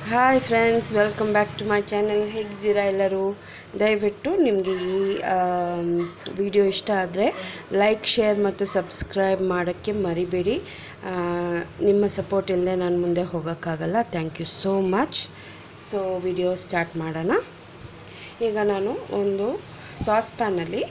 hi friends welcome back to my channel ಹೇಗಿದ್ದೀರಾ ಎಲ್ಲರೂ ದಯವಿಟ್ಟು ನಿಮಗೆ ಈ ವಿಡಿಯೋ ಇಷ್ಟ ಆದರೆ ಲೈಕ್ ಶೇರ್ ಮತ್ತು ಸಬ್ಸ್ಕ್ರೈಬ್ ಮಾಡೋಕ್ಕೆ ಮರಿಬೇಡಿ ಆ, ನಿಮ್ಮ ಸಪೋರ್ಟ್ ಇಲ್ಲದೆ ನಾನು ಮುಂದೆ ಹೋಗೋಕ್ಕಾಗಲ್ಲ thank you so much so video start ಮಾಡೋಣ ಈಗ ನಾನು ಒಂದು ಸಾಸ್ ಪ್ಯಾನಲ್ಲಿ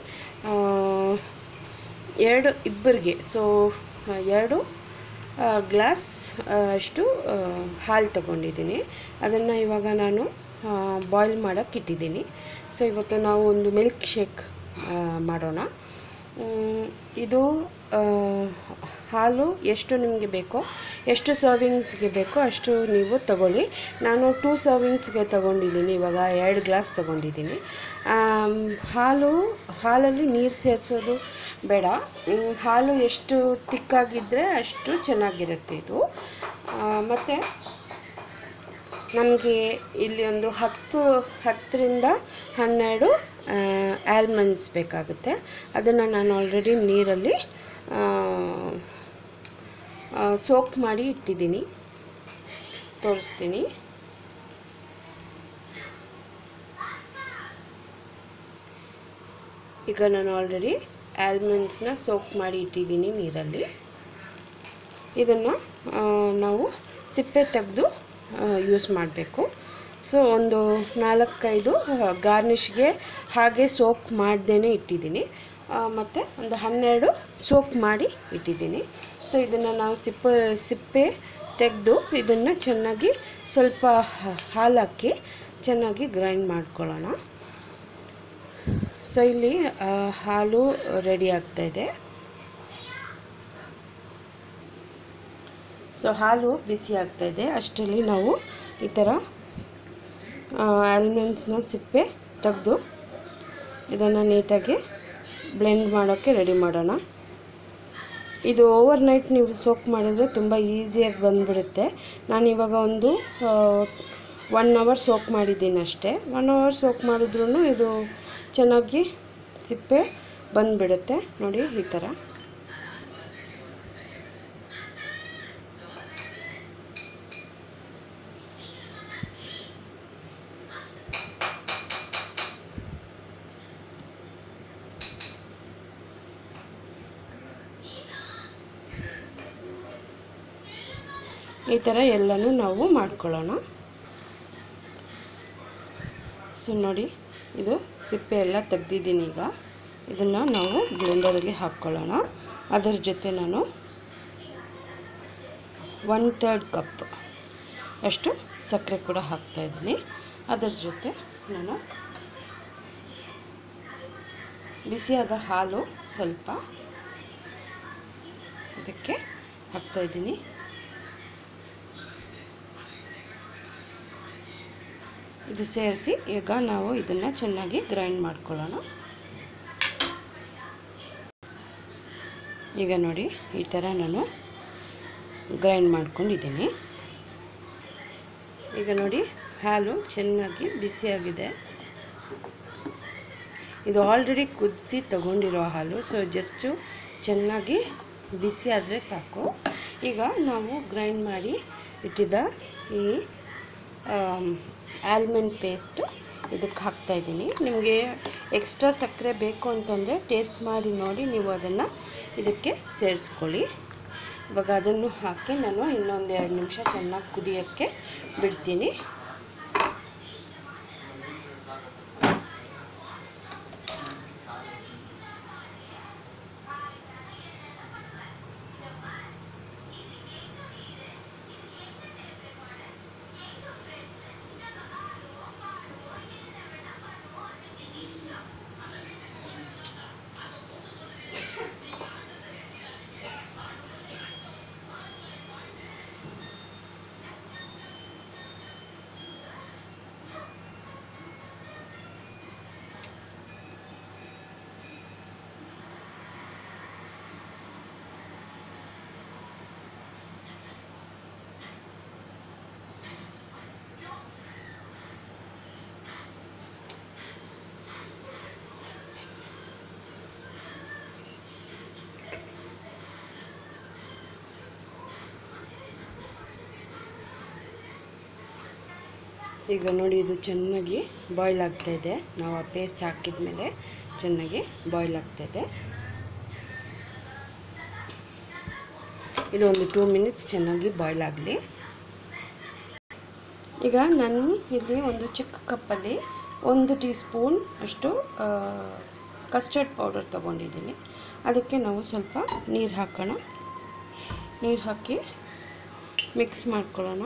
ಎರಡು ಇಬ್ಬರಿಗೆ ಸೊ ಎರಡು ಗ್ಲಾಸ್ ಅಷ್ಟು ಹಾಲು ತಗೊಂಡಿದ್ದೀನಿ ಅದನ್ನು ಇವಾಗ ನಾನು ಬಾಯ್ಲ್ ಮಾಡೋಕ್ಕೆ ಇಟ್ಟಿದ್ದೀನಿ ಸೊ ಇವತ್ತು ನಾವು ಒಂದು ಮಿಲ್ಕ್ ಶೇಕ್ ಮಾಡೋಣ ಮ್, ಇದು ಆ, ಹಾಲು ಎಷ್ಟು ನಿಮಗೆ ಬೇಕೋ ಎಷ್ಟು ಸರ್ವಿಂಗ್ಸ್ಗೆ ಬೇಕೋ ಅಷ್ಟು ನೀವು ತಗೊಳ್ಳಿ ನಾನು ಟೂ ಸರ್ವಿಂಗ್ಸ್ಗೆ ತಗೊಂಡಿದ್ದೀನಿ ಇವಾಗ ಎರಡು ಗ್ಲಾಸ್ ತಗೊಂಡಿದ್ದೀನಿ ಆಮ್, ಹಾಲು ಹಾಲಲ್ಲಿ ನೀರು ಸೇರಿಸೋದು ಬೇಡ ಮ್, ಹಾಲು ಎಷ್ಟು ತಿಕ್ಕಾಗಿದ್ದರೆ ಅಷ್ಟು ಚೆನ್ನಾಗಿರುತ್ತೆ ಇದು ಮತ್ತು ನಮಗೆ ಇಲ್ಲಿ ಒಂದು ಹತ್ತು ಹತ್ತರಿಂದ ಹನ್ನೆರಡು ಆಲ್ಮಂಡ್ಸ್ ಬೇಕಾಗುತ್ತೆ ಅದನ್ನು ನಾನು ಆಲ್ರೆಡಿ ನೀರಲ್ಲಿ ಸೋಕ್ ಮಾಡಿ ಇಟ್ಟಿದ್ದೀನಿ ತೋರಿಸ್ತೀನಿ ಈಗ ನಾನು ಆಲ್ರೆಡಿ ಆಲ್ಮಂಡ್ಸ್ನ ಸೋಕ್ ಮಾಡಿ ಇಟ್ಟಿದ್ದೀನಿ ನೀರಲ್ಲಿ ಇದನ್ನು ನಾವು ಸಿಪ್ಪೆ ತೆಗೆದು ಯೂಸ್ ಮಾಡಬೇಕು ಸೊ ಒಂದು ನಾಲ್ಕೈದು ಗಾರ್ನಿಷ್ಗೆ ಹಾಗೆ ಸೋಕ್ ಮಾಡ್ದೇ ಇಟ್ಟಿದ್ದೀನಿ ಮತ್ತು ಒಂದು ಹನ್ನೆರಡು ಸೋಕ್ ಮಾಡಿ ಇಟ್ಟಿದ್ದೀನಿ ಸೊ ಇದನ್ನು ನಾವು ಸಿಪ್ಪೆ ಸಿಪ್ಪೆ ತೆಗೆದು ಇದನ್ನು ಚೆನ್ನಾಗಿ ಸ್ವಲ್ಪ ಹ- ಹಾಲು ಹಾಕಿ ಚೆನ್ನಾಗಿ ಗ್ರೈಂಡ್ ಮಾಡ್ಕೊಳ್ಳೋಣ ಸೊ ಇಲ್ಲಿ ಆ, ಹಾಲು ರೆಡಿ ಆಗ್ತಾಯಿದೆ ಸೊ ಹಾಲು ಬಿಸಿ ಆಗ್ತಾಯಿದೆ ಅಷ್ಟರಲ್ಲಿ ನಾವು ಈ ಥರ ಆಲ್ಮಂಡ್ಸ್ನ ಸಿಪ್ಪೆ ತೆಗೆದು ಇದನ್ನು ನೀಟಾಗಿ ಬ್ಲೆಂಡ್ ಮಾಡೋಕ್ಕೆ ರೆಡಿ ಮಾಡೋಣ ಇದು ಓವರ್ ನೈಟ್ ನೀವು ಸೋಕ್ ಮಾಡಿದರೆ ತುಂಬ ಈಸಿಯಾಗಿ ಬಂದುಬಿಡುತ್ತೆ ನಾನು ಇವಾಗ ಒಂದು ಒನ್ ಅವರ್ ಸೋಕ್ ಮಾಡಿದ್ದೀನಿ ಅಷ್ಟೇ ಒನ್ ಅವರ್ ಸೋಕ್ ಮಾಡಿದ್ರೂ ಇದು ಚೆನ್ನಾಗಿ ಸಿಪ್ಪೆ ಬಂದುಬಿಡುತ್ತೆ ನೋಡಿ ಈ ಥರ ಈ ಥರ ಎಲ್ಲನೂ ನಾವು ಮಾಡ್ಕೊಳ್ಳೋಣ ಸೊ ನೋಡಿ ಇದು ಸಿಪ್ಪೆ ಎಲ್ಲ ತೆಗ್ದಿದ್ದೀನಿ ಈಗ ಇದನ್ನು ನಾವು ಬ್ಲೆಂಡರಲ್ಲಿ ಹಾಕ್ಕೊಳ್ಳೋಣ ಅದರ ಜೊತೆ ನಾನು ಒನ್ ತರ್ಡ್ ಕಪ್ ಅಷ್ಟು ಸಕ್ಕರೆ ಕೂಡ ಹಾಕ್ತಾಯಿದ್ದೀನಿ ಅದರ ಜೊತೆ ನಾನು ಬಿಸಿಯಾದ ಹಾಲು ಸ್ವಲ್ಪ ಇದಕ್ಕೆ ಹಾಕ್ತಾಯಿದ್ದೀನಿ ಇದು ಸೇರಿಸಿ ಈಗ ನಾವು ಇದನ್ನು ಚೆನ್ನಾಗಿ ಗ್ರೈಂಡ್ ಮಾಡ್ಕೊಳ್ಳೋಣ ಈಗ ನೋಡಿ ಈ ಥರ ನಾನು ಗ್ರೈಂಡ್ ಮಾಡ್ಕೊಂಡಿದ್ದೀನಿ ಈಗ ನೋಡಿ ಹಾಲು ಚೆನ್ನಾಗಿ ಬಿಸಿಯಾಗಿದೆ ಇದು ಆಲ್ರೆಡಿ ಕುದಿಸಿ ತಗೊಂಡಿರೋ ಹಾಲು ಸೊ ಜಸ್ಟು ಚೆನ್ನಾಗಿ ಬಿಸಿ ಆದರೆ ಸಾಕು ಈಗ ನಾವು ಗ್ರೈಂಡ್ ಮಾಡಿ ಇಟ್ಟಿದ್ದ ಈ ಆಲ್ಮಂಡ್ ಪೇಸ್ಟು ಇದಕ್ಕೆ ಹಾಕ್ತಾಯಿದ್ದೀನಿ ನಿಮಗೆ ಎಕ್ಸ್ಟ್ರಾ ಸಕ್ಕರೆ ಬೇಕು ಅಂತಂದರೆ ಟೇಸ್ಟ್ ಮಾಡಿ ನೋಡಿ ನೀವು ಅದನ್ನು ಇದಕ್ಕೆ ಸೇರಿಸ್ಕೊಳ್ಳಿ ಇವಾಗ ಅದನ್ನು ಹಾಕಿ ನಾನು ಇನ್ನೊಂದು ಎರಡು ನಿಮಿಷ ಚೆನ್ನಾಗಿ ಕುದಿಯೋಕ್ಕೆ ಬಿಡ್ತೀನಿ ಈಗ ನೋಡಿ ಇದು ಚೆನ್ನಾಗಿ ಬಾಯ್ಲ್ ಆಗ್ತಾಯಿದೆ ನಾವು ಆ ಪೇಸ್ಟ್ ಹಾಕಿದ ಮೇಲೆ ಚೆನ್ನಾಗಿ ಬಾಯ್ಲ್ ಆಗ್ತಾಯಿದೆ ಇದು ಒಂದು ಟೂ ಮಿನಿಟ್ಸ್ ಚೆನ್ನಾಗಿ ಬಾಯ್ಲ್ ಆಗಲಿ ಈಗ ನಾನು ಇಲ್ಲಿ ಒಂದು ಚಿಕ್ಕ ಕಪ್ಪಲ್ಲಿ ಒಂದು ಟೀ ಸ್ಪೂನ್ ಅಷ್ಟು ಕಸ್ಟರ್ಡ್ ಪೌಡರ್ ತೊಗೊಂಡಿದ್ದೀನಿ ಅದಕ್ಕೆ ನಾವು ಸ್ವಲ್ಪ ನೀರು ಹಾಕೋಣ ನೀರು ಹಾಕಿ ಮಿಕ್ಸ್ ಮಾಡ್ಕೊಳ್ಳೋಣ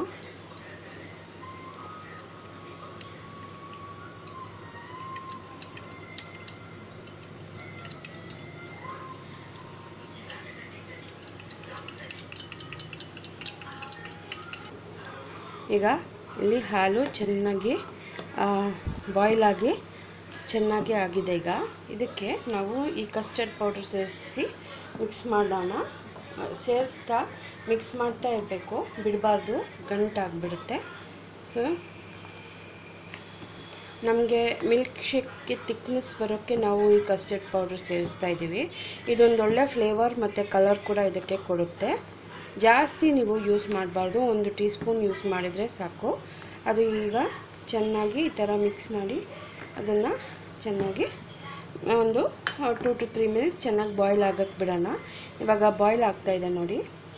ಈಗ ಇಲ್ಲಿ ಹಾಲು ಚೆನ್ನಾಗಿ ಬಾಯ್ಲ್ ಆಗಿ ಚೆನ್ನಾಗಿ ಆಗಿದೆ ಈಗ ಇದಕ್ಕೆ ನಾವು ಈ ಕಸ್ಟರ್ಡ್ ಪೌಡರ್ ಸೇರಿಸಿ ಮಿಕ್ಸ್ ಮಾಡೋಣ ಸೇರಿಸ್ತಾ ಮಿಕ್ಸ್ ಮಾಡ್ತಾ ಇರಬೇಕು ಬಿಡಬಾರ್ದು ಗಂಟಾಗಿಬಿಡುತ್ತೆ ಸೊ ನಮಗೆ ಮಿಲ್ಕ್ ಶೇಕ್ಗೆ ತಿಕ್ನೆಸ್ ಬರೋಕ್ಕೆ ನಾವು ಈ ಕಸ್ಟರ್ಡ್ ಪೌಡರ್ ಸೇರಿಸ್ತಾ ಇದ್ದೀವಿ ಇದೊಂದು ಒಳ್ಳೆ ಫ್ಲೇವರ್ ಮತ್ತು ಕಲರ್ ಕೂಡ ಇದಕ್ಕೆ ಕೊಡುತ್ತೆ ಜಾಸ್ತಿ ನೀವು ಯೂಸ್ ಮಾಡಬಾರ್ದು ಒಂದು ಟೀ ಸ್ಪೂನ್ ಯೂಸ್ ಮಾಡಿದರೆ ಸಾಕು ಅದು ಈಗ ಚೆನ್ನಾಗಿ ಈ ಥರ ಮಿಕ್ಸ್ ಮಾಡಿ ಅದನ್ನು ಚೆನ್ನಾಗಿ ಒಂದು ಟೂ ಟು ತ್ರೀ ಮಿನಿಟ್ಸ್ ಚೆನ್ನಾಗಿ ಬಾಯ್ಲ್ ಆಗಕ್ಕೆ ಬಿಡೋಣ ಇವಾಗ ಬಾಯ್ಲ್ ಆಗ್ತಾಯಿದೆ ನೋಡಿ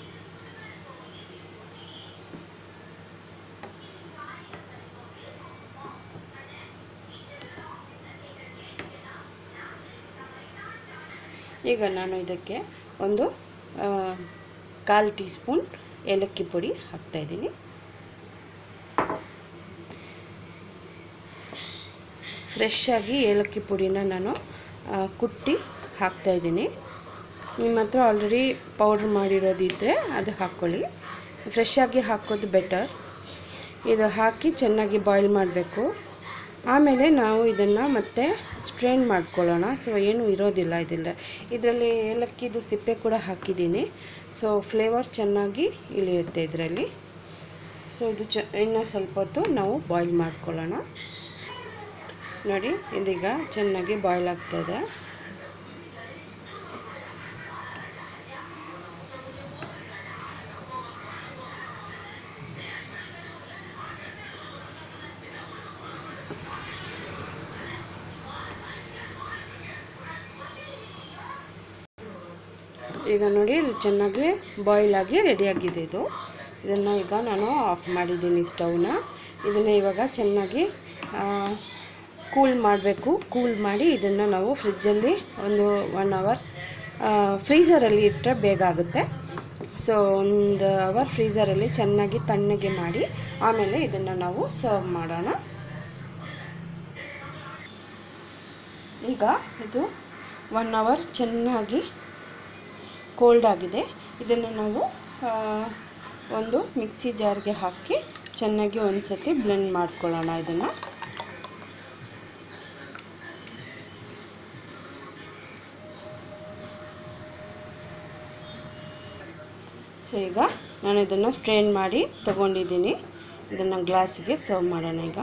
ಈಗ ನಾನು ಇದಕ್ಕೆ ಒಂದು ಕಾಲು ಟೀ ಸ್ಪೂನ್ ಏಲಕ್ಕಿ ಪುಡಿ ಹಾಕ್ತಾಯಿದ್ದೀನಿ ಫ್ರೆಶ್ ಆಗಿ ಏಲಕ್ಕಿ ಪುಡಿನ ನಾನು ಕುಟ್ಟಿ ಹಾಕ್ತಾಯಿದ್ದೀನಿ ನಿಮ್ಮ ಹತ್ರ ಆಲ್ರೆಡಿ ಪೌಡ್ರ್ ಮಾಡಿರೋದಿದ್ದರೆ ಅದು ಹಾಕ್ಕೊಳ್ಳಿ ಫ್ರೆಶ್ ಆಗಿ ಹಾಕೋದು ಬೆಟರ್ ಇದು ಹಾಕಿ ಚೆನ್ನಾಗಿ ಬಾಯ್ಲ್ ಮಾಡಬೇಕು ಆಮೇಲೆ ನಾವು ಇದನ್ನು ಮತ್ತೆ ಸ್ಟ್ರೈನ್ ಮಾಡ್ಕೊಳ್ಳೋಣ ಸೊ ಏನೂ ಇರೋದಿಲ್ಲ ಇದಿಲ್ಲ ಇದರಲ್ಲಿ ಏಲಕ್ಕಿದು ಸಿಪ್ಪೆ ಕೂಡ ಹಾಕಿದ್ದೀನಿ ಸೊ ಫ್ಲೇವರ್ ಚೆನ್ನಾಗಿ ಇಳಿಯುತ್ತೆ ಇದರಲ್ಲಿ ಸೊ ಇದು ಚ ಇನ್ನೂ ಸ್ವಲ್ಪ ಹೊತ್ತು ನಾವು ಬಾಯ್ಲ್ ಮಾಡ್ಕೊಳ್ಳೋಣ ನೋಡಿ ಇದೀಗ ಚೆನ್ನಾಗಿ ಬಾಯ್ಲ್ ಆಗ್ತಾಯಿದೆ ಈಗ ನೋಡಿ ಇದು ಚೆನ್ನಾಗಿ ಬಾಯ್ಲ್ ಆಗಿ ರೆಡಿಯಾಗಿದೆ ಇದು ಇದನ್ನು ಈಗ ನಾನು ಆಫ್ ಮಾಡಿದ್ದೀನಿ ಸ್ಟವ್ನ ಇದನ್ನು ಇವಾಗ ಚೆನ್ನಾಗಿ ಕೂಲ್ ಮಾಡಬೇಕು ಕೂಲ್ ಮಾಡಿ ಇದನ್ನು ನಾವು ಫ್ರಿಜ್ಜಲ್ಲಿ ಒಂದು ಒನ್ ಅವರ್ ಫ್ರೀಝರಲ್ಲಿ ಇಟ್ಟರೆ ಬೇಗ ಆಗುತ್ತೆ ಸೊ ಒಂದು ಅವರ್ ಫ್ರೀಝರಲ್ಲಿ ಚೆನ್ನಾಗಿ ತಣ್ಣಗೆ ಮಾಡಿ ಆಮೇಲೆ ಇದನ್ನು ನಾವು ಸರ್ವ್ ಮಾಡೋಣ ಈಗ ಇದು ಒನ್ ಅವರ್ ಚೆನ್ನಾಗಿ ಕೋಲ್ಡ್ ಆಗಿದೆ ಇದನ್ನು ನಾವು ಒಂದು ಮಿಕ್ಸಿ ಜಾರ್ಗೆ ಹಾಕಿ ಚೆನ್ನಾಗಿ ಒಂದು ಸತಿ ಬ್ಲೆಂಡ್ ಮಾಡ್ಕೊಳ್ಳೋಣ ಇದನ್ನು ಸೊ ಈಗ ನಾನು ಇದನ್ನು ಸ್ಟ್ರೈನ್ ಮಾಡಿ ತಗೊಂಡಿದ್ದೀನಿ ಇದನ್ನು ಗ್ಲಾಸಿಗೆ ಸರ್ವ್ ಮಾಡೋಣ ಈಗ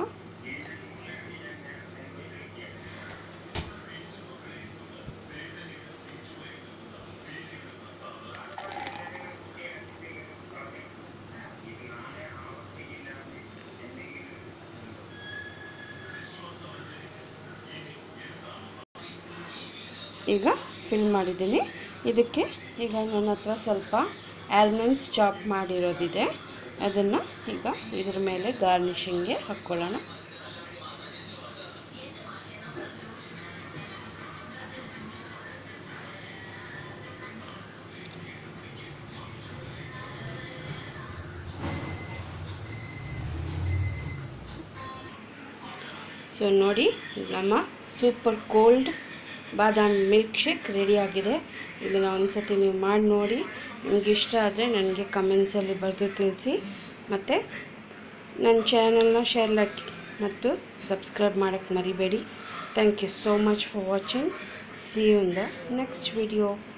ಈಗ ಫಿಲ್ ಮಾಡಿದ್ದೀನಿ ಇದಕ್ಕೆ ಈಗ ನನ್ನ ಹತ್ರ ಸ್ವಲ್ಪ ಆಲ್ಮಂಡ್ಸ್ ಚಾಪ್ ಮಾಡಿರೋದಿದೆ ಅದನ್ನು ಈಗ ಇದ್ರ ಮೇಲೆ ಗಾರ್ನಿಷಿಂಗ್ಗೆ ಹಾಕ್ಕೊಳ್ಳೋಣ ಸೊ ನೋಡಿ ನಮ್ಮ super cold badam milk shake ರೆಡಿಯಾಗಿದೆ ಇದನ್ನು ಒಂದು ಸತಿ ನೀವು ಮಾಡಿ ನೋಡಿ ನಿಮ್ಗೆ ಇಷ್ಟ ಆದರೆ ನನಗೆ ಕಮೆಂಟ್ಸಲ್ಲಿ ಬರೆದು ತಿಳಿಸಿ ಮತ್ತು ನನ್ನ ಚಾನಲ್ನ ಶೇರ್ ಲೈಕ್ ಮತ್ತು ಸಬ್ಸ್ಕ್ರೈಬ್ ಮಾಡೋಕ್ಕೆ ಮರಿಬೇಡಿ thank you so much for watching see you in the next video